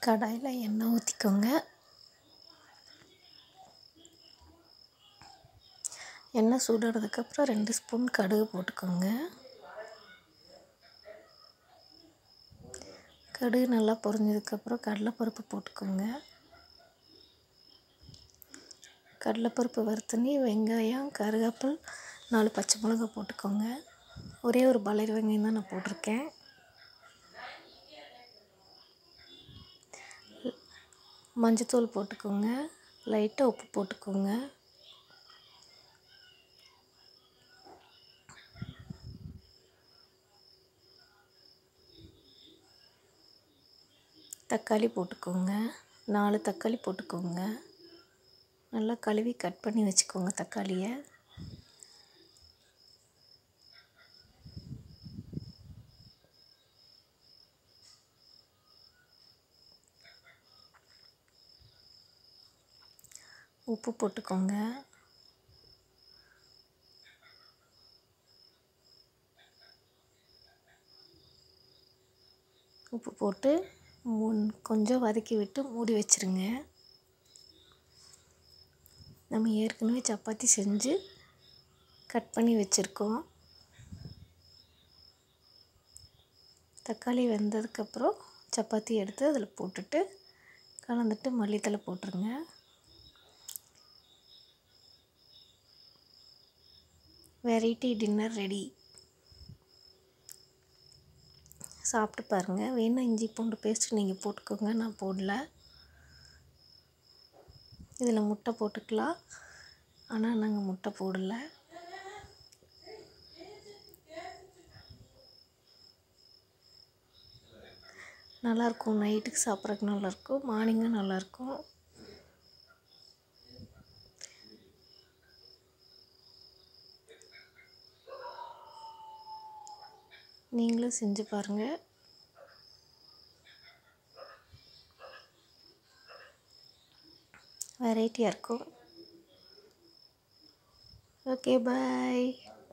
கடாயில் எண்ணெய் ஊற்றிக்கோங்க எண்ணெய் சூடானதுக்கப்புறம் ரெண்டு ஸ்பூன் கடுகு போட்டுக்கோங்க கடுகு நல்லா பொரிஞ்சதுக்கப்புறம் கடலைப்பருப்பு போட்டுக்கோங்க கடலைப்பருப்பு வறுத்தனி வெங்காயம் கருவேப்பில் நாலு பச்சை மிளகா போட்டுக்கோங்க ஒரே ஒரு பலர் வெங்காயம் தான் நான் போட்டிருக்கேன் மஞ்சத்தூள் போட்டுக்கோங்க லைட்டாக உப்பு போட்டுக்கோங்க தக்காளி போட்டுக்கோங்க நாலு தக்காளி போட்டுக்கோங்க நல்லா கழுவி கட் பண்ணி வச்சுக்கோங்க தக்காளியை உப்பு போட்டுக்கோங்க உப்பு போட்டு முன் கொஞ்சம் வதக்கி விட்டு மூடி வச்சுருங்க நம்ம ஏற்கனவே சப்பாத்தி செஞ்சு கட் பண்ணி வச்சுருக்கோம் தக்காளி வெந்ததுக்கப்புறம் சப்பாத்தி எடுத்து அதில் போட்டுட்டு கலந்துட்டு மல்லித்தலை போட்டுருங்க வெரைட்டி டின்னர் ரெடி சாப்பிட்டு பாருங்கள் வேணால் இஞ்சி பூண்டு பேஸ்ட்டு நீங்கள் போட்டுக்கோங்க நான் போடல இதில் முட்டை போட்டுக்கலாம் ஆனால் நாங்கள் முட்டை போடலை நல்லாயிருக்கும் நைட்டுக்கு சாப்பிட்றதுக்கு நல்லாயிருக்கும் மார்னிங்கும் நல்லாயிருக்கும் நீங்களும் செஞ்சு பாருங்கள் வெரைட்டியாக இருக்கும் ஓகே பாய்